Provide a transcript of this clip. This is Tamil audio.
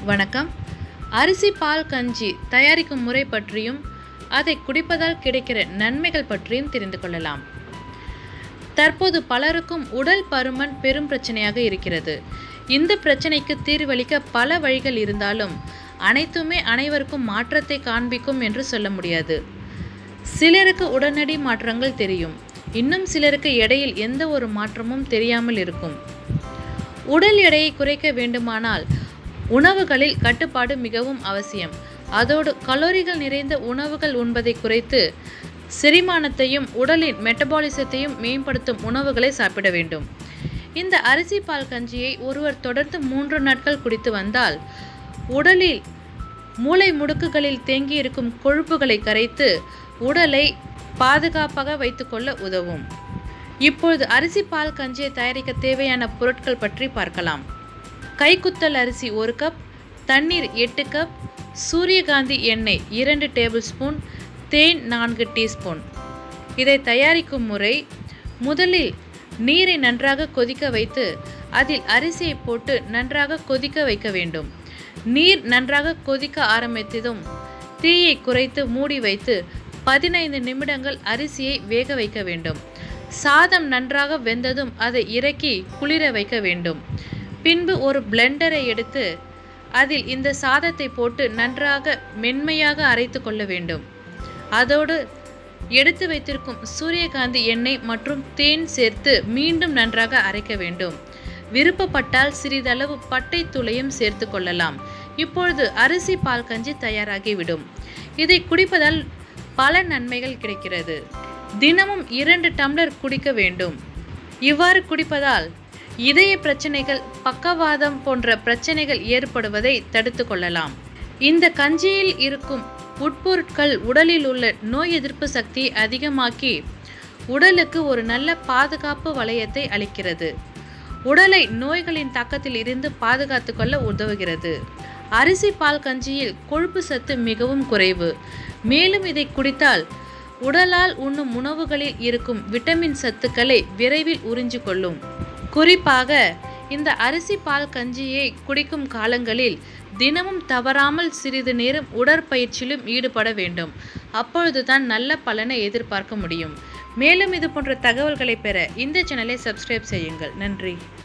வணக்கம் அரிசி பால் கஞ்சி தயாரிக்கும் முறை பற்றியும் அதை குடிப்பதால் கிடைக்கிற நன்மைகள் பற்றியும் தெரிந்து கொள்ளலாம் தற்போது பலருக்கும் உடல் பருமன் பெரும் பிரச்சனையாக இருக்கிறது இந்த பிரச்சனைக்கு தீர்வளிக்க பல வழிகள் இருந்தாலும் அனைத்துமே அனைவருக்கும் மாற்றத்தை காண்பிக்கும் என்று சொல்ல முடியாது சிலருக்கு உடனடி மாற்றங்கள் தெரியும் இன்னும் சிலருக்கு எடையில் எந்த ஒரு மாற்றமும் தெரியாமல் இருக்கும் உடல் எடையை குறைக்க வேண்டுமானால் உணவுகளில் கட்டுப்பாடு மிகவும் அவசியம் அதோடு கலோரிகள் நிறைந்த உணவுகள் உண்பதை குறைத்து செரிமானத்தையும் உடலின் மெட்டபாலிசத்தையும் மேம்படுத்தும் உணவுகளை சாப்பிட வேண்டும் இந்த அரிசி பால் கஞ்சியை ஒருவர் தொடர்ந்து மூன்று நாட்கள் குடித்து வந்தால் உடலில் மூளை முடுக்குகளில் தேங்கியிருக்கும் கொழுப்புகளை கரைத்து உடலை பாதுகாப்பாக வைத்துக்கொள்ள உதவும் இப்பொழுது அரிசி பால் கஞ்சியை தயாரிக்க தேவையான பொருட்கள் பற்றி பார்க்கலாம் கைக்குத்தல் அரிசி ஒரு கப் தண்ணீர் எட்டு கப் சூரியகாந்தி எண்ணெய் இரண்டு டேபிள் ஸ்பூன் தேன் நான்கு டீஸ்பூன் இதை தயாரிக்கும் முறை முதலில் நீரை நன்றாக கொதிக்க வைத்து அதில் அரிசியை போட்டு நன்றாக கொதிக்க வைக்க வேண்டும் நீர் நன்றாக கொதிக்க ஆரம்பித்ததும் தீயை குறைத்து மூடி வைத்து பதினைந்து நிமிடங்கள் அரிசியை வேக வைக்க வேண்டும் சாதம் நன்றாக வெந்ததும் அதை இறக்கி குளிர வைக்க வேண்டும் பின்பு ஒரு பிளெண்டரை எடுத்து அதில் இந்த சாதத்தை போட்டு நன்றாக மென்மையாக அரைத்து கொள்ள வேண்டும் அதோடு எடுத்து வைத்திருக்கும் சூரியகாந்தி எண்ணெய் மற்றும் தேன் சேர்த்து மீண்டும் நன்றாக அரைக்க வேண்டும் விருப்பப்பட்டால் சிறிதளவு பட்டை தூளையும் சேர்த்து கொள்ளலாம் இப்பொழுது அரிசி பால் கஞ்சி தயாராகிவிடும் இதை குடிப்பதால் பல நன்மைகள் கிடைக்கிறது தினமும் இரண்டு டம்ளர் குடிக்க வேண்டும் இவ்வாறு குடிப்பதால் இதய பிரச்சனைகள் பக்கவாதம் போன்ற பிரச்சனைகள் ஏற்படுவதை தடுத்து கொள்ளலாம் இந்த கஞ்சியில் இருக்கும் உட்பொருட்கள் உடலில் உள்ள நோய் எதிர்ப்பு சக்தியை அதிகமாக்கி உடலுக்கு ஒரு நல்ல பாதுகாப்பு வளையத்தை அளிக்கிறது உடலை நோய்களின் தாக்கத்தில் இருந்து பாதுகாத்து கொள்ள உதவுகிறது அரிசி பால் கஞ்சியில் கொழுப்பு சத்து மிகவும் குறைவு மேலும் இதை குடித்தால் உடலால் உண்ணும் உணவுகளில் இருக்கும் விட்டமின் சத்துக்களை விரைவில் உறிஞ்சு கொள்ளும் குறிப்பாக இந்த அரிசி பால் கஞ்சியை குடிக்கும் காலங்களில் தினமும் தவறாமல் சிறிது நேரம் உடற்பயிற்சியிலும் ஈடுபட வேண்டும் அப்பொழுதுதான் நல்ல பலனை எதிர்பார்க்க முடியும் மேலும் இது போன்ற தகவல்களை பெற இந்த சேனலை சப்ஸ்கிரைப் செய்யுங்கள் நன்றி